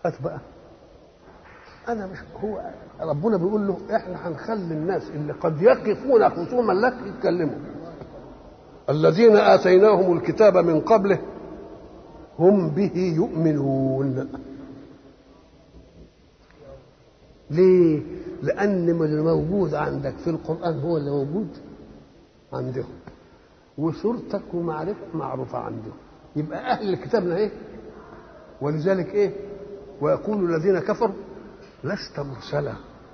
هات بقى انا مش هو ربنا بيقول له احنا هنخلي الناس اللي قد يقفون خصوما لك يتكلموا الذين اتيناهم الكتاب من قبله هم به يؤمنون ليه لان من الموجود عندك في القران هو اللي موجود عندهم وصورتك ومعرفتك معروفه عندهم يبقى اهل الكتاب ايه ولذلك ايه ويقول الذين كفروا لست مرسلا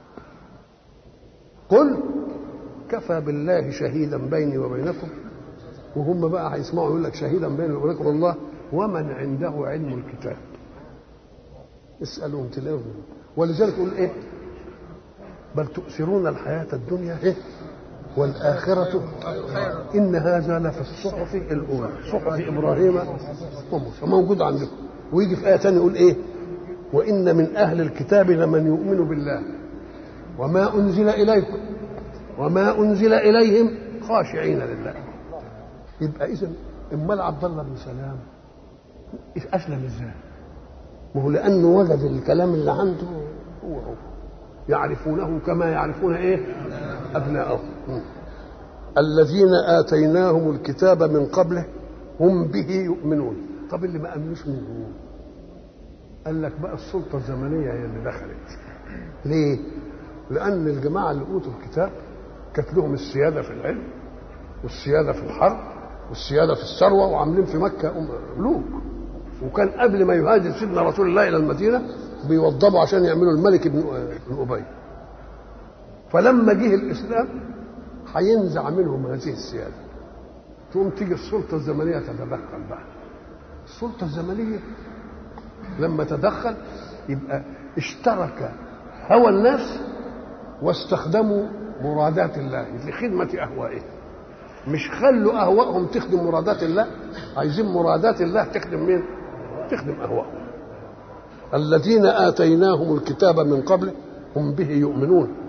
قل كفى بالله شهيدا بيني وبينكم وهم بقى هيسمعوا يقول لك شهيدا بيني وبينكم الله ومن عنده علم الكتاب اسالهم تلاقيهم ولذلك يقول ايه بل تؤثرون الحياة الدنيا إيه؟ والآخرة إن هذا لفي الصحف الأولى صحف إبراهيم وموسى موجود عندكم ويجي في آية ثانية يقول إيه وإن من أهل الكتاب لمن يؤمن بالله وما أنزل إليكم وما أنزل إليهم خاشعين لله يبقى إذا أمال عبد الله بن سلام أسلم إزاي؟ ما هو لأنه وجد الكلام اللي عنده هو هو يعرفونه كما يعرفون إيه؟ أبناءهم الذين آتيناهم الكتاب من قبله هم به يؤمنون طب اللي ما أمنوش منه قال لك بقى السلطة الزمنية هي اللي دخلت ليه؟ لأن الجماعة اللي أوتوا الكتاب كانت لهم السيادة في العلم والسيادة في الحرب والسيادة في الثروة وعاملين في مكة ملوك وكان قبل ما يهاجر سيدنا رسول الله إلى المدينة بيوضبوا عشان يعملوا الملك ابن ابن أبي فلما جه الإسلام هينزع منهم هذه السيادة تقوم تيجي السلطة الزمنية تتدخل بقى السلطة الزمنية لما تدخل يبقى اشترك هوى الناس واستخدموا مرادات الله لخدمة أهوائهم مش خلوا أهوائهم تخدم مرادات الله عايزين مرادات الله تخدم مين؟ تخدم أهوائهم الذين آتيناهم الكتاب من قبل هم به يؤمنون